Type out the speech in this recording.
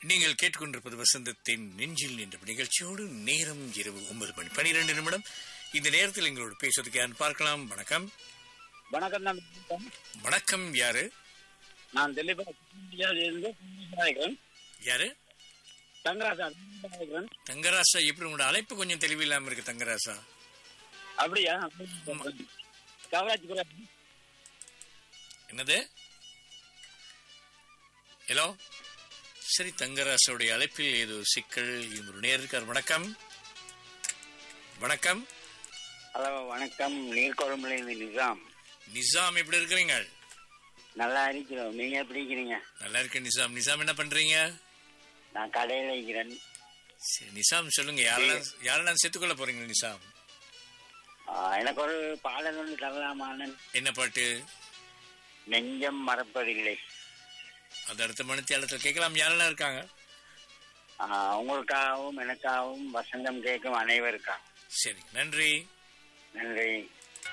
நீங்கள் கேட்டுக்கொண்டிருப்பது வசந்தத்தின் நெஞ்சில் என்ற நிகழ்ச்சியோடு நேரம் இரவு ஒன்பது மணி பனிரெண்டு நிமிடம் இந்த நேரத்தில் எங்களோடு பேசுவதற்கு யார் பார்க்கலாம் வணக்கம் வணக்கம் நான் வணக்கம் யாரு நான் இருந்து இருக்கிறேன் யாரு தங்கராஜா இருக்கிறேன் தங்கராசா எப்படி உங்களோட அழைப்பு கொஞ்சம் தெளிவில்லாம இருக்கு தங்கராசா அப்படியா கவராஜ் கூட என்னது ஹலோ சரி தங்கராசோடைய அழைப்பில் ஏதோ சிக்கல் ஒரு நேர் இருக்கார் வணக்கம் வணக்கம் ஹலோ வணக்கம் நீர்கொழும்புலேருந்து நிசாம் நிசாம் எப்படி இருக்கிறீங்க நல்லா இருக்கிறோம் நீங்க எப்படி இருக்கிறீங்க நல்லா இருக்கேன் நிசாம் நிசாம் என்ன பண்றீங்க நான் கடையில் இருக்கிறேன் சரி நிசாம் சொல்லுங்க யாரெல்லாம் யாரெல்லாம் சேர்த்துக்கொள்ள போறீங்க நிசாம் ஆ, எனக்கு ஒரு பாடல் ஒன்று தரலாமான்னு என்ன பாட்டு நெஞ்சம் மறப்பதில்லை அது அடுத்த மணித்தியாலத்தில் கேட்கலாம் யாரெல்லாம் இருக்காங்க ஆ, உங்களுக்காகவும் எனக்காகவும் வசந்தம் கேட்கும் அனைவருக்காகவும் சரி நன்றி நன்றி